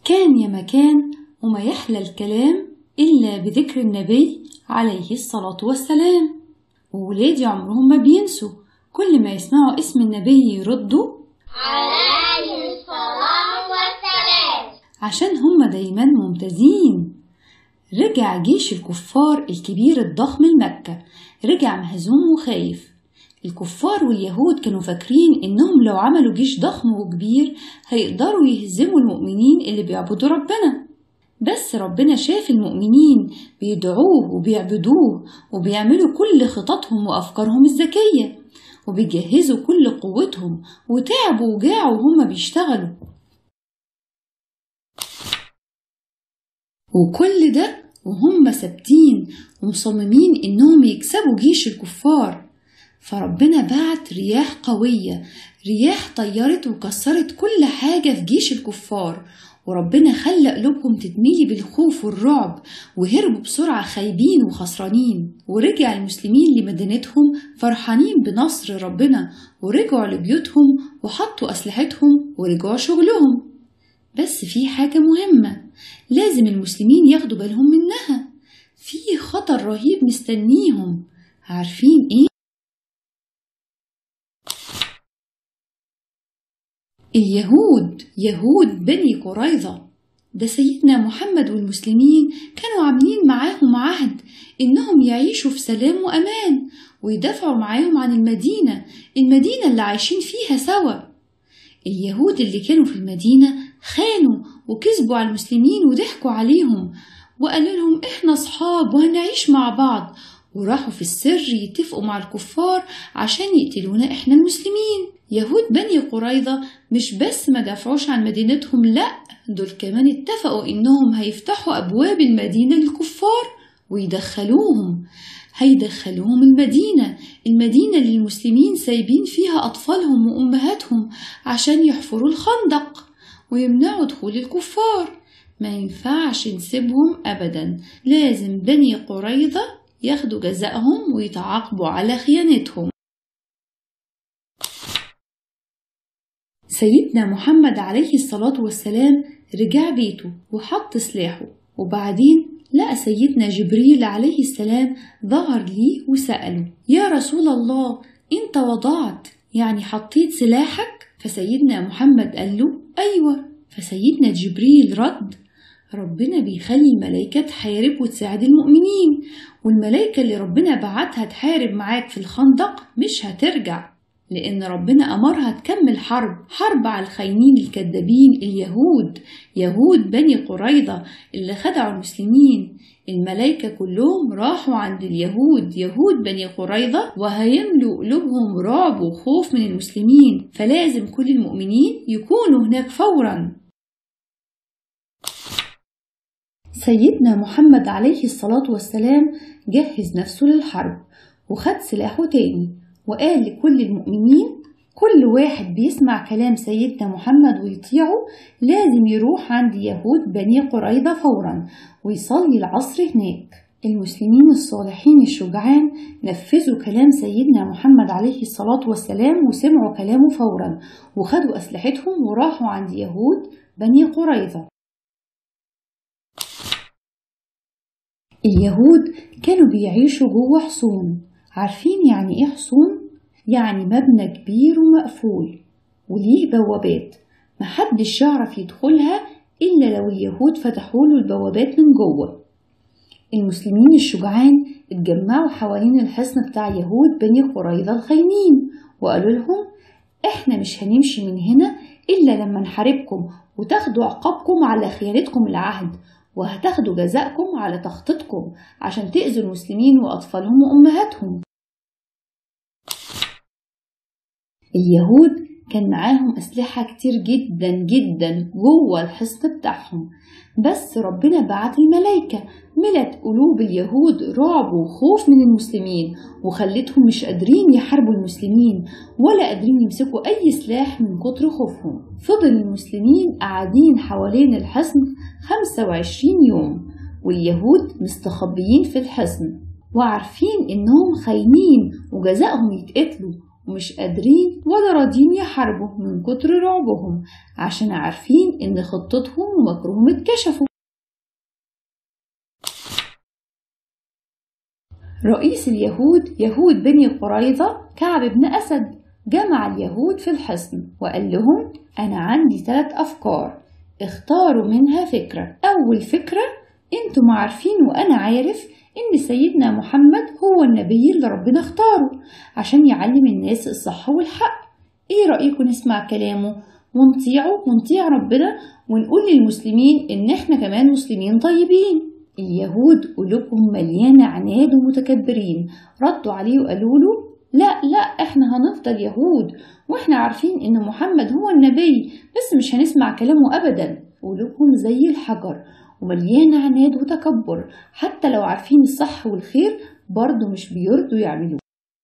كان يا مكان وما يحلى الكلام إلا بذكر النبي عليه الصلاة والسلام وولادي عمرهم ما بينسوا كل ما يسمعوا اسم النبي يردوا عليه الصلاة والسلام عشان هم دايما ممتازين رجع جيش الكفار الكبير الضخم لمكة رجع مهزوم وخايف الكفار واليهود كانوا فاكرين إنهم لو عملوا جيش ضخم وكبير هيقدروا يهزموا المؤمنين اللي بيعبدوا ربنا بس ربنا شاف المؤمنين بيدعوه وبيعبدوه وبيعملوا كل خططهم وأفكارهم الذكية وبيجهزوا كل قوتهم وتعبوا وجاعوا وهم بيشتغلوا وكل ده وهم ثابتين ومصممين إنهم يكسبوا جيش الكفار فربنا بعت رياح قوية رياح طيرت وكسرت كل حاجة في جيش الكفار وربنا خلى قلوبهم تتملي بالخوف والرعب وهربوا بسرعة خايبين وخسرانين ورجع المسلمين لمدينتهم فرحانين بنصر ربنا ورجعوا لبيوتهم وحطوا أسلحتهم ورجعوا شغلهم بس في حاجة مهمة لازم المسلمين ياخدوا بالهم منها في خطر رهيب مستنيهم عارفين ايه؟ اليهود يهود بني قريظة ده سيدنا محمد والمسلمين كانوا عاملين معاهم عهد إنهم يعيشوا في سلام وأمان ويدافعوا معاهم عن المدينة المدينة اللي عايشين فيها سوا اليهود اللي كانوا في المدينة خانوا وكذبوا على المسلمين وضحكوا عليهم وقالوا لهم إحنا أصحاب وهنعيش مع بعض وراحوا في السر يتفقوا مع الكفار عشان يقتلونا إحنا المسلمين يهود بني قريظة مش بس ما دافعوش عن مدينتهم لأ دول كمان اتفقوا إنهم هيفتحوا أبواب المدينة للكفار ويدخلوهم هيدخلوهم المدينة المدينة اللي المسلمين سايبين فيها أطفالهم وأمهاتهم عشان يحفروا الخندق ويمنعوا دخول الكفار ما ينفعش نسيبهم أبدا لازم بني قريظة ياخدوا جزائهم ويتعاقبوا على خيانتهم سيدنا محمد عليه الصلاة والسلام رجع بيته وحط سلاحه وبعدين لقى سيدنا جبريل عليه السلام ظهر ليه وسأله يا رسول الله انت وضعت يعني حطيت سلاحك فسيدنا محمد قال له أيوة فسيدنا جبريل رد ربنا بيخلي الملائكة تحارب وتساعد المؤمنين والملائكة اللي ربنا بعتها تحارب معاك في الخندق مش هترجع لأن ربنا أمرها تكمل حرب حرب على الخاينين الكذابين اليهود يهود بني قريظة اللي خدعوا المسلمين الملائكة كلهم راحوا عند اليهود يهود بني قريظة وهيملوا قلوبهم رعب وخوف من المسلمين فلازم كل المؤمنين يكونوا هناك فورا سيدنا محمد عليه الصلاة والسلام جهز نفسه للحرب وخد سلاحه تاني وقال لكل المؤمنين كل واحد بيسمع كلام سيدنا محمد ويطيعه لازم يروح عند يهود بني قريظة فورا ويصلي العصر هناك المسلمين الصالحين الشجعان نفذوا كلام سيدنا محمد عليه الصلاة والسلام وسمعوا كلامه فورا وخدوا أسلحتهم وراحوا عند يهود بني قريظة اليهود كانوا بيعيشوا جوه حصون عارفين يعني ايه حصون؟ يعني مبنى كبير ومقفول وليه بوابات محدش يعرف يدخلها إلا لو اليهود فتحوا له البوابات من جوه المسلمين الشجعان اتجمعوا حوالين الحصن بتاع يهود بني قريظة الخاينين وقالوا لهم احنا مش هنمشي من هنا إلا لما نحاربكم وتاخدوا عقابكم على خيانتكم العهد وهتاخدوا جزاءكم على تخطيطكم عشان تأذوا المسلمين وأطفالهم وأمهاتهم اليهود كان معاهم أسلحة كتير جدا جدا جوه الحصن بتاعهم بس ربنا بعت الملايكة ملت قلوب اليهود رعب وخوف من المسلمين وخلتهم مش قادرين يحاربوا المسلمين ولا قادرين يمسكوا أي سلاح من كتر خوفهم فضل المسلمين قاعدين حوالين الحصن 25 يوم واليهود مستخبيين في الحصن وعارفين إنهم خاينين وجزائهم يتقتلوا ومش قادرين ولا راضين يحاربوا من كتر رعبهم عشان عارفين إن خطتهم ومكرهم اتكشفوا رئيس اليهود يهود بني قريظة كعب بن أسد جمع اليهود في الحصن وقال لهم أنا عندي ثلاث أفكار اختاروا منها فكرة أول فكرة انتم عارفين وأنا عارف إن سيدنا محمد هو النبي اللي ربنا اختاره عشان يعلم الناس الصح والحق إيه رأيكم نسمع كلامه ونطيعه ونطيع ربنا ونقول للمسلمين إن إحنا كمان مسلمين طيبين اليهود قلوبهم مليانة عناد ومتكبرين ردوا عليه وقالوا له لا لا احنا هنفضل يهود واحنا عارفين ان محمد هو النبي بس مش هنسمع كلامه ابدا قلوبهم زي الحجر ومليانة عناد وتكبر حتى لو عارفين الصح والخير برضه مش بيرضوا يعملوه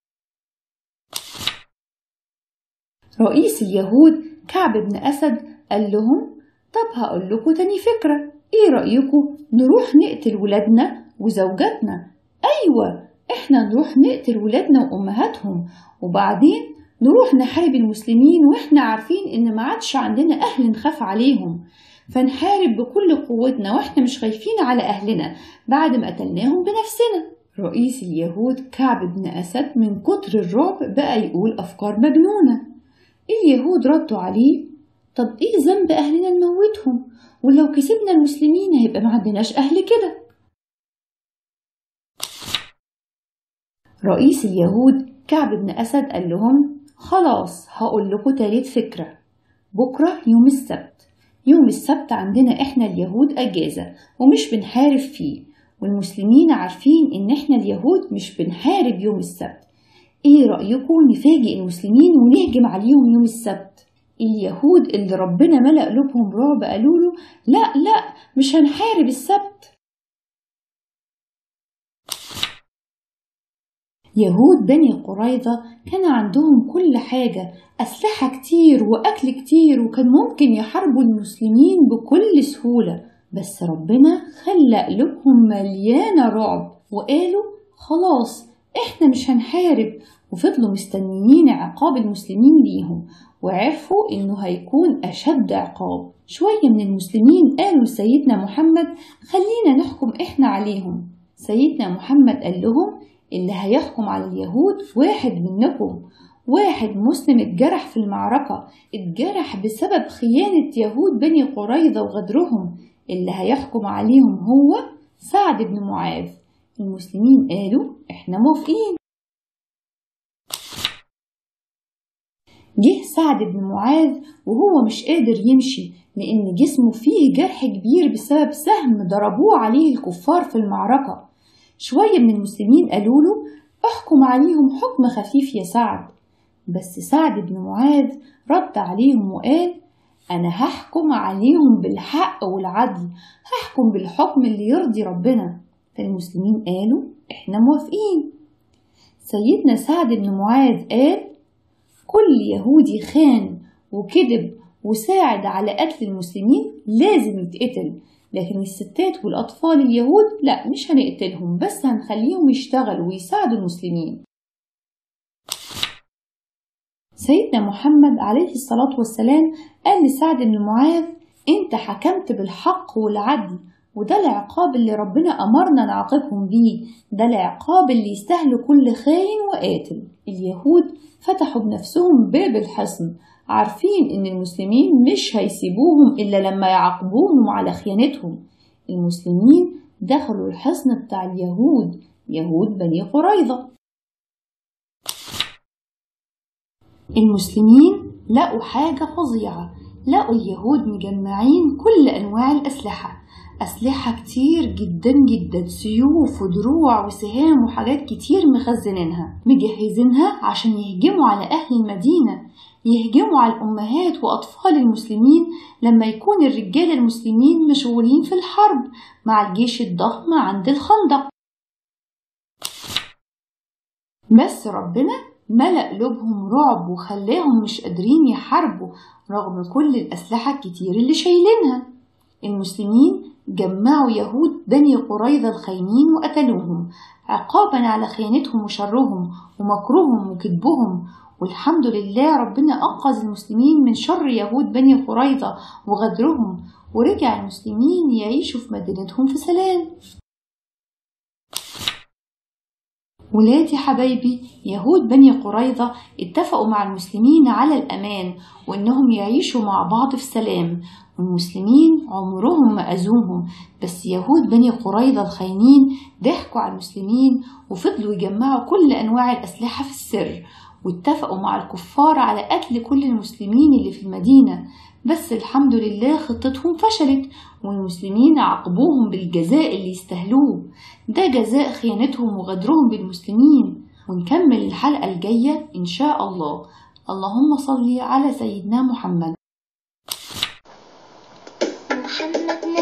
رئيس اليهود كعب بن أسد قال لهم طب هقول لكم تاني فكرة ايه رأيكم نروح نقتل ولادنا وزوجاتنا ايوه احنا نروح نقتل ولادنا وامهاتهم وبعدين نروح نحارب المسلمين واحنا عارفين ان ما عادش عندنا اهل نخاف عليهم فنحارب بكل قوتنا واحنا مش خايفين على اهلنا بعد ما قتلناهم بنفسنا رئيس اليهود كعب بن اسد من كتر الرعب بقى يقول افكار مجنونه اليهود ردوا عليه طب ايه ذنب اهلنا نموتهم ولو كسبنا المسلمين هيبقى ما عندناش اهل كده رئيس اليهود كعب بن أسد قال لهم خلاص هقول لكم تالت فكرة بكرة يوم السبت يوم السبت عندنا إحنا اليهود أجازة ومش بنحارب فيه والمسلمين عارفين إن إحنا اليهود مش بنحارب يوم السبت إيه رأيكم نفاجئ المسلمين ونهجم عليهم يوم السبت اليهود اللي ربنا ملأ قلوبهم رعب قالوا له لا لا مش هنحارب السبت يهود بني قريظة كان عندهم كل حاجة أسلحة كتير وأكل كتير وكان ممكن يحاربوا المسلمين بكل سهولة بس ربنا خلى قلوبهم مليانة رعب وقالوا خلاص احنا مش هنحارب وفضلوا مستنيين عقاب المسلمين ليهم وعرفوا انه هيكون اشد عقاب شوية من المسلمين قالوا لسيدنا محمد خلينا نحكم احنا عليهم سيدنا محمد قال لهم اللي هيحكم على اليهود واحد منكم واحد مسلم اتجرح في المعركة اتجرح بسبب خيانة يهود بني قريظة وغدرهم اللي هيحكم عليهم هو سعد بن معاذ المسلمين قالوا احنا موافقين جه سعد بن معاذ وهو مش قادر يمشي لأن جسمه فيه جرح كبير بسبب سهم ضربوه عليه الكفار في المعركة شوية من المسلمين قالوا له احكم عليهم حكم خفيف يا سعد بس سعد بن معاذ رد عليهم وقال أنا هحكم عليهم بالحق والعدل هحكم بالحكم اللي يرضي ربنا فالمسلمين قالوا إحنا موافقين سيدنا سعد بن معاذ قال كل يهودي خان وكذب وساعد على قتل المسلمين لازم يتقتل لكن الستات والأطفال اليهود لا مش هنقتلهم بس هنخليهم يشتغلوا ويساعدوا المسلمين سيدنا محمد عليه الصلاة والسلام قال لسعد بن معاذ انت حكمت بالحق والعدل وده العقاب اللي ربنا أمرنا نعاقبهم بيه ده العقاب اللي يستاهله كل خاين وقاتل اليهود فتحوا بنفسهم باب الحصن عارفين إن المسلمين مش هيسيبوهم إلا لما يعاقبوهم على خيانتهم المسلمين دخلوا الحصن بتاع اليهود يهود بني قريظة المسلمين لقوا حاجة فظيعة لقوا اليهود مجمعين كل أنواع الأسلحة أسلحة كتير جدا جدا سيوف ودروع وسهام وحاجات كتير مخزنينها مجهزينها عشان يهجموا على أهل المدينة يهجموا على الأمهات وأطفال المسلمين لما يكون الرجال المسلمين مشغولين في الحرب مع الجيش الضخم عند الخندق بس ربنا ملأ قلوبهم رعب وخلاهم مش قادرين يحاربوا رغم كل الأسلحة الكتير اللي شايلينها المسلمين جمعوا يهود بني قريظة الخاينين وقتلوهم عقابا على خيانتهم وشرهم ومكرهم وكذبهم والحمد لله ربنا أنقذ المسلمين من شر يهود بني قريظة وغدرهم ورجع المسلمين يعيشوا في مدينتهم في سلام ولادي حبايبي يهود بني قريظة اتفقوا مع المسلمين على الأمان وإنهم يعيشوا مع بعض في سلام والمسلمين عمرهم ما أذوهم بس يهود بني قريظة الخاينين ضحكوا على المسلمين وفضلوا يجمعوا كل أنواع الأسلحة في السر واتفقوا مع الكفار على قتل كل المسلمين اللي في المدينة بس الحمد لله خطتهم فشلت والمسلمين عاقبوهم بالجزاء اللي يستاهلوه ده جزاء خيانتهم وغدرهم بالمسلمين ونكمل الحلقة الجاية إن شاء الله اللهم صل على سيدنا محمد محمد